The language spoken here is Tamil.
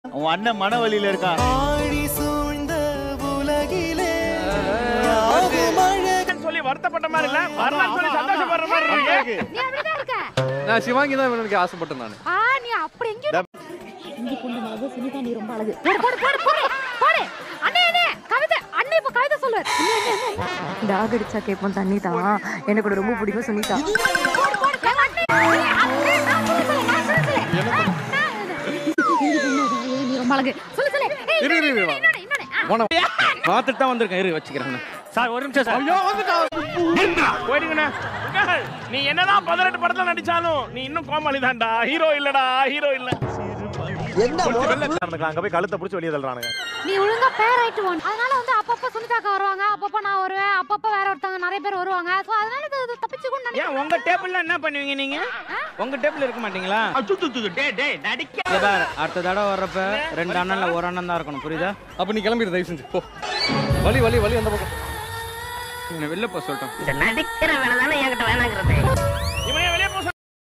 உன் அண்ணன் மனவழியில இருக்கான் ஆழி சூழ்ந்த உலகிலே சொல்லி வருத்தப்பட்ட மாதிரி இல்ல வரலான்னு சொல்லி சந்தோஷப்படுற மாதிரி இருக்கு நீ அப்படிதான் இருக்க நான் சிவாங்கி தான் வேணும்னு ஆசைப்பட்டேன் நான் ஆ நீ அப்படி எங்க இங்க பொண்ணு அழகு சுனிதா நீ ரொம்ப அழகு போடு போடு போடு போடு போடு அண்ணே அண்ணே கவிதை அண்ணே இப்ப கவிதை சொல்லு அண்ணே, அண்ணே, அண்ணே. டாக் அடிச்சா கேட்போம் தண்ணி தான் எனக்கு கூட ரொம்ப பிடிக்கும் சுனிதா போடு, போடு, ஏய், அண்ணே, அண்ணே, அண்ணே, நான் சொல்ல சொல்லு, நான் சொல்ல சொல்லு. ஆ, நான் இங்க பொண்ணு அழகு, நீ ரொம்ப அழகு சொல்லு சொல்லு ஏய், இரு, இரு, இரு. இன்னொன்னு, இன்னொன்னு, ஆ. போன பார்த்துட்டு தான் வந்திருக்கேன் இரு வச்சுக்கிறேன் சார் ஒரு நிமிஷம் சார் ஐயோ போயிடுங்கண்ணா நீ என்னதான் பதினெட்டு படத்துல நடிச்சாலும் நீ இன்னும் கோமாளி தான்டா ஹீரோ இல்லடா ஹீரோ இல்ல அங்க போய் கழுத்தை பிடிச்சி வெளியே தள்ளுறானுங்க நீ ஒழுங்கா பேர் ஆயிட்டு வான் அதனால வந்து அப்பப்ப சுனிதாக்கா வருவாங்க அப்பப்ப நான் வருவேன் அப்பப்ப வேற ஒருத்தவங்க நிறைய பேர் வருவாங்க சோ அதனால இது- இது தப்பிச்சு கூட ஏன் உங்க டேபிள்ல என்ன பண்ணுவீங்க நீங்க உங்க டேபிள் இருக்க மாட்டீங்களா இங்க பாரு, அடுத்த தடவை வர்றப்ப ரெண்டு அண்ணன்ல ஒரு அண்ணன் தான் இருக்கணும் புரியுதா அப்ப நீ கிளம்பிடு தயவு செஞ்சு போ வலி வலி வலி அந்த பக்கம் இவனை வெளில போக சொல்லிட்டோம் இந்த நடிக்கிற வேலை தானே